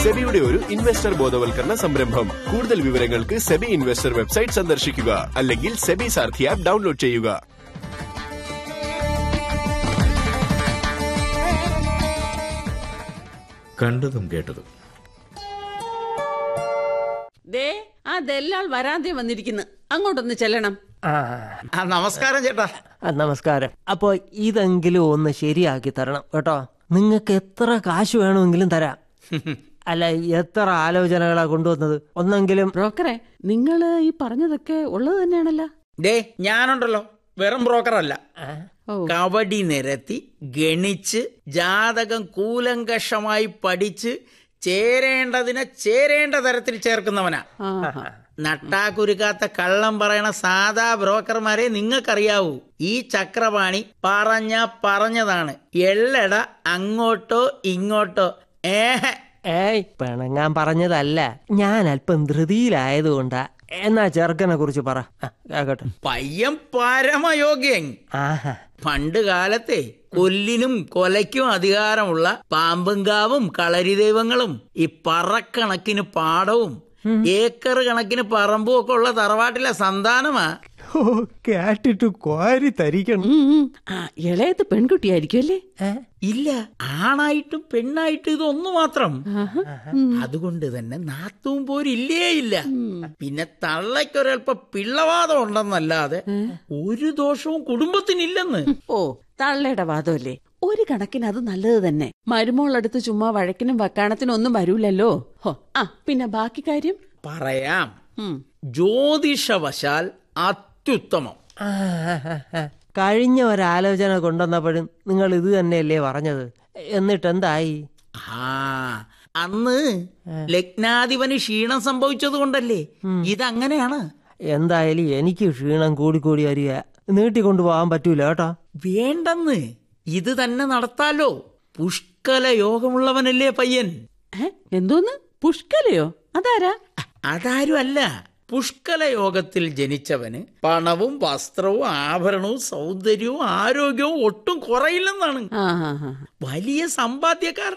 സെബിയുടെ ഒരു ഇൻവെസ്റ്റർ ബോധവൽക്കരണ സംരംഭം കൂടുതൽ വിവരങ്ങൾക്ക് സെബി ഇൻവെസ്റ്റർ വെബ്സൈറ്റ് സന്ദർശിക്കുക അല്ലെങ്കിൽ സെബി സാർഥി ആപ്പ് ഡൗൺലോഡ് ചെയ്യുക കണ്ടതും കേട്ടതും ദേ ആ ദല്ലാൾ വരാതെ വന്നിരിക്കുന്നു അങ്ങോട്ടൊന്ന് ചെല്ലണം ആ ആ നമസ്കാരം ചേട്ടാ ആ, നമസ്കാരം അപ്പോ ഇതെങ്കിലും ഒന്ന് ശരിയാക്കി തരണം കേട്ടോ നിങ്ങൾക്ക് എത്ര കാശ് വേണമെങ്കിലും തരാം അല്ല എത്ര ആലോചനകളാ കൊണ്ടുവന്നത് ഒന്നെങ്കിലും ബ്രോക്കറെ നിങ്ങള് ഈ പറഞ്ഞതൊക്കെ ഉള്ളത് തന്നെയാണല്ലോ ദേ ഞാനുണ്ടല്ലോ വെറും ബ്രോക്കറല്ല ഓ കബഡി നിരത്തി ഗണിച്ച് ജാതകം കൂലങ്കഷമായി പഠിച്ച് ചേരേണ്ടതിനെ ചേരേണ്ട തരത്തിൽ ചേർക്കുന്നവനാ ആ നട്ടാക്കുരുക്കാത്ത കള്ളം പറയണ സാധാ ബ്രോക്കർമാരെ നിങ്ങൾക്കറിയാവൂ ഈ ചക്രപാണി പറഞ്ഞ പറഞ്ഞതാണ് എള്ളട അങ്ങോട്ടോ ഇങ്ങോട്ടോ ഏഹ് ഏയ് പിണങ്ങാൻ പറഞ്ഞതല്ല ഞാൻ അല്പം ധൃതിയിലായതുകൊണ്ടാ എന്നാ ചെറുക്കനെ കുറിച്ച് പറ ആ, കേക്കട്ടെ പയ്യൻ പരമയോഗ്യൻ ആഹാ പണ്ട് കാലത്തെ കൊല്ലിനും കൊലയ്ക്കും അധികാരമുള്ള പാമ്പുംകാവും കളരി ദൈവങ്ങളും ഈ പറക്കണക്കിന് പാടവും ഏക്കർ കണക്കിന് പറമ്പും ഒക്കെ ഉള്ള തറവാട്ടിലെ സന്താനമാ ഓ കേട്ടിട്ട് കോരി തരിക്കണം ഉം, ഉം. ആ ഇളയത് പെൺകുട്ടിയായിരിക്കും അല്ലേ ഇല്ല ആണായിട്ടും പെണ്ണായിട്ടും ഇതൊന്നു മാത്രം ആഹാ. ഉം. അതുകൊണ്ട് തന്നെ നാത്തും പോരില്ലേ ഇല്ല പിന്നെ തള്ളയ്ക്കൊരൽപ്പം പിള്ളവാദം ഉണ്ടെന്നല്ലാതെ ഒരു ദോഷവും കുടുംബത്തിനില്ലെന്ന് ഓ തള്ളയുടെ വാദമല്ലേ ഒരു കണക്കിന് അത് നല്ലത് തന്നെ മരുമോളടുത്ത് ചുമ്മാ വഴക്കിനും വക്കാണത്തിനും ഒന്നും വരൂലല്ലോ ഹോ ആ പിന്നെ ബാക്കി കാര്യം പറയാം ഉം. ജ്യോതിഷവശാൽ അത്യുത്തമം ആ, ആ, ആ. കഴിഞ്ഞ ഒരാലോചന കൊണ്ടുവന്നപ്പോഴും നിങ്ങൾ ഇത് തന്നെയല്ലേ പറഞ്ഞത് എന്നിട്ട് എന്തായി ആ അന്ന് ലഗ്നാധിപന് ക്ഷീണം സംഭവിച്ചത് കൊണ്ടല്ലേ ഇതങ്ങനെയാണ് എന്തായാലും എനിക്ക് ക്ഷീണം കൂടി കൂടി വരിക നീട്ടിക്കൊണ്ടു പോകാൻ പറ്റൂല കേട്ടോ വേണ്ടെന്ന് ഇത് തന്നെ നടത്താലോ പുഷ്കല യോഗമുള്ളവനല്ലേ പയ്യൻ ഏ എന്തോന്ന് പുഷ്കലയോ അതാരാ അതാരും അല്ല പുഷ്കല യോഗത്തിൽ ജനിച്ചവന് പണവും വസ്ത്രവും ആഭരണവും സൗന്ദര്യവും ആരോഗ്യവും ഒട്ടും കുറയില്ലെന്നാണ് ആ ആ ആ വലിയ സമ്പാദ്യക്കാരൻ